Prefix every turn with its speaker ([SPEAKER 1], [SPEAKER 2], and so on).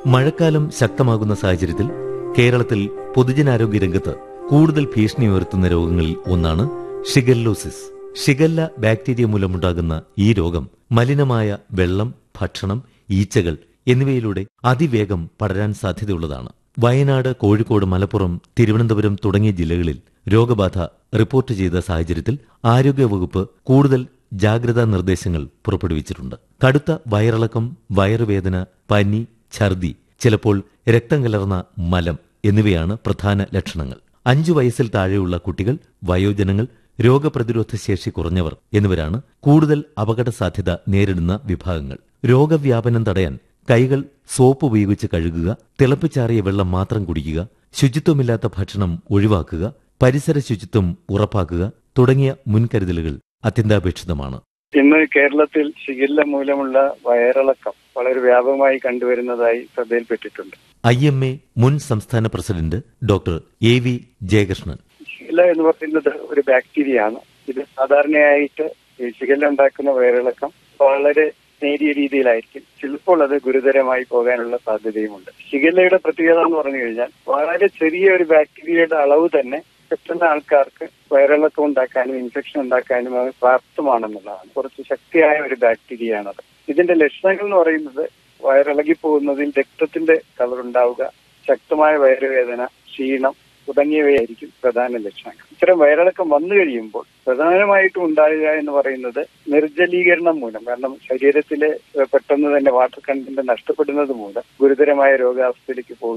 [SPEAKER 1] മഴക്കാലം ശക്തമാകുന്ന സാഹചര്യത്തിൽ കേരളത്തിൽ പൊതുജനാരോഗ്യ രംഗത്ത് കൂടുതൽ ഭീഷണി ഉയർത്തുന്ന രോഗങ്ങളിൽ ഒന്നാണ് ഷിഗല്ലോസിസ് ഷിഗല്ല ബാക്ടീരിയ മൂലമുണ്ടാകുന്ന ഈ രോഗം മലിനമായ വെള്ളം ഭക്ഷണം ഈച്ചകൾ എന്നിവയിലൂടെ അതിവേഗം പടരാൻ സാധ്യതയുള്ളതാണ് വയനാട് കോഴിക്കോട് മലപ്പുറം തിരുവനന്തപുരം തുടങ്ങിയ ജില്ലകളിൽ രോഗബാധ റിപ്പോർട്ട് ചെയ്ത സാഹചര്യത്തിൽ ആരോഗ്യവകുപ്പ് കൂടുതൽ ജാഗ്രതാ നിർദ്ദേശങ്ങൾ പുറപ്പെടുവിച്ചിട്ടുണ്ട് കടുത്ത വയറിളക്കം വയറുവേദന പനി ഛർദി ചിലപ്പോൾ രക്തം കലർന്ന മലം എന്നിവയാണ് പ്രധാന ലക്ഷണങ്ങൾ അഞ്ചു വയസ്സിൽ താഴെയുള്ള കുട്ടികൾ വയോജനങ്ങൾ രോഗപ്രതിരോധ ശേഷി കുറഞ്ഞവർ എന്നിവരാണ് കൂടുതൽ അപകട സാധ്യത നേരിടുന്ന വിഭാഗങ്ങൾ രോഗവ്യാപനം തടയാൻ കൈകൾ സോപ്പ് ഉപയോഗിച്ച് കഴുകുക തിളപ്പിച്ചാറിയ വെള്ളം മാത്രം കുടിക്കുക ശുചിത്വമില്ലാത്ത ഭക്ഷണം ഒഴിവാക്കുക പരിസര ശുചിത്വം ഉറപ്പാക്കുക തുടങ്ങിയ മുൻകരുതലുകൾ അത്യന്താപേക്ഷിതമാണ്
[SPEAKER 2] ഇന്ന് കേരളത്തിൽ ഷിഗല്ല മൂലമുള്ള വയറിളക്കം വളരെ വ്യാപകമായി കണ്ടുവരുന്നതായി ശ്രദ്ധയിൽപ്പെട്ടിട്ടുണ്ട്
[SPEAKER 1] ഐ എം എ മുൻ സംസ്ഥാന president doctor A V Jayakrishnan
[SPEAKER 2] shigella എന്ന് പറയുന്നത് ഒരു ബാക്ടീരിയ ആണ് ഇത് സാധാരണയായിട്ട് ഈ ഷിഗല്ല ഉണ്ടാക്കുന്ന വയറിളക്കം വളരെ നേരിയ രീതിയിലായിരിക്കും ചിലപ്പോൾ അത് ഗുരുതരമായി പോകാനുള്ള സാധ്യതയുമുണ്ട് ഷിഗല്ലയുടെ പ്രത്യേകത എന്ന് പറഞ്ഞു കഴിഞ്ഞാൽ വളരെ ചെറിയ ഒരു ബാക്ടീരിയയുടെ അളവ് തന്നെ പെട്ടെന്ന് ആൾക്കാർക്ക് വയറിളക്കം ഉണ്ടാക്കാനും ഇൻഫെക്ഷൻ ഉണ്ടാക്കാനും അത് പ്രാപ്തമാണെന്നുള്ളതാണ് കുറച്ച് ശക്തിയായ ഒരു ബാക്ടീരിയയാണത് ഇതിന്റെ ലക്ഷണങ്ങൾ എന്ന് പറയുന്നത് വയറിളകി പോകുന്നതിൽ രക്തത്തിന്റെ കളർ ഉണ്ടാവുക ശക്തമായ വയറുവേദന ക്ഷീണം തുടങ്ങിയവയായിരിക്കും പ്രധാന ലക്ഷണങ്ങൾ ഇത്തരം വയറിളക്കം വന്നു കഴിയുമ്പോൾ പ്രധാനമായിട്ടും ഉണ്ടാകുക എന്ന് പറയുന്നത് നിർജ്ജലീകരണം മൂലം കാരണം ശരീരത്തിലെ ഏഹ്, പെട്ടെന്ന് തന്നെ വാട്ടർ കണ്ടന്റ് നഷ്ടപ്പെടുന്നത് മൂലം ഗുരുതരമായ രോഗാവസ്ഥയിലേക്ക് പോകും